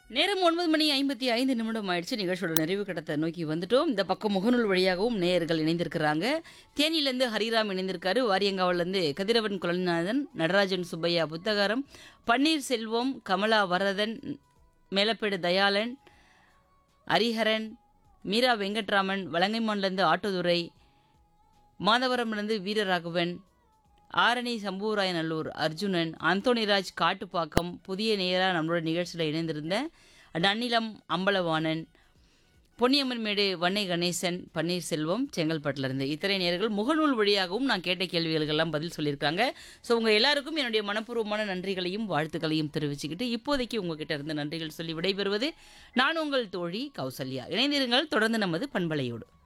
நேரம் ஒன்பது மணி ஐம்பத்தி ஐந்து நிமிடம் ஆயிடுச்சு நிகழ்ச்சியோட நிறைவு கட்டத்தை நோக்கி வந்துட்டோம் இந்த பக்கம் முகநூல் வழியாகவும் நேயர்கள் இணைந்திருக்கிறாங்க தேனியிலேருந்து ஹரிராம் இணைந்திருக்காரு வாரியங்காவிலேருந்து கதிரவன் குலநாதன் நடராஜன் சுப்பையா புத்தகரம் பன்னீர் செல்வம் கமலா வரதன் மேலப்பேடு தயாளன் ஹரிஹரன் மீரா வெங்கட்ராமன் வலங்கைமான்லேருந்து ஆட்டோதுரை மாதவரம்லேருந்து வீரராகவன் ஆரணி சம்பூராயநல்லூர் அர்ஜுனன் அந்தோணிராஜ் காட்டுப்பாக்கம் புதிய நேராக நம்மளோட நிகழ்ச்சியில் இணைந்திருந்த நன்னிலம் அம்பலவாணன் பொன்னியம்மன் மேடு வன்னை கணேசன் பன்னீர்செல்வம் செங்கல்பட்டிலிருந்து இத்தனை நேர்கள் முகநூல் வழியாகவும் நான் கேட்ட கேள்விகளுக்கெல்லாம் பதில் சொல்லியிருக்காங்க ஸோ உங்கள் எல்லாருக்கும் என்னுடைய மனப்பூர்வமான நன்றிகளையும் வாழ்த்துக்களையும் தெரிவிச்சுக்கிட்டு இப்போதைக்கு உங்ககிட்ட இருந்து நன்றிகள் சொல்லி விடைபெறுவது நான் உங்கள் தோழி கௌசல்யா இணைந்திருங்கள் தொடர்ந்து நமது பண்பலையோடு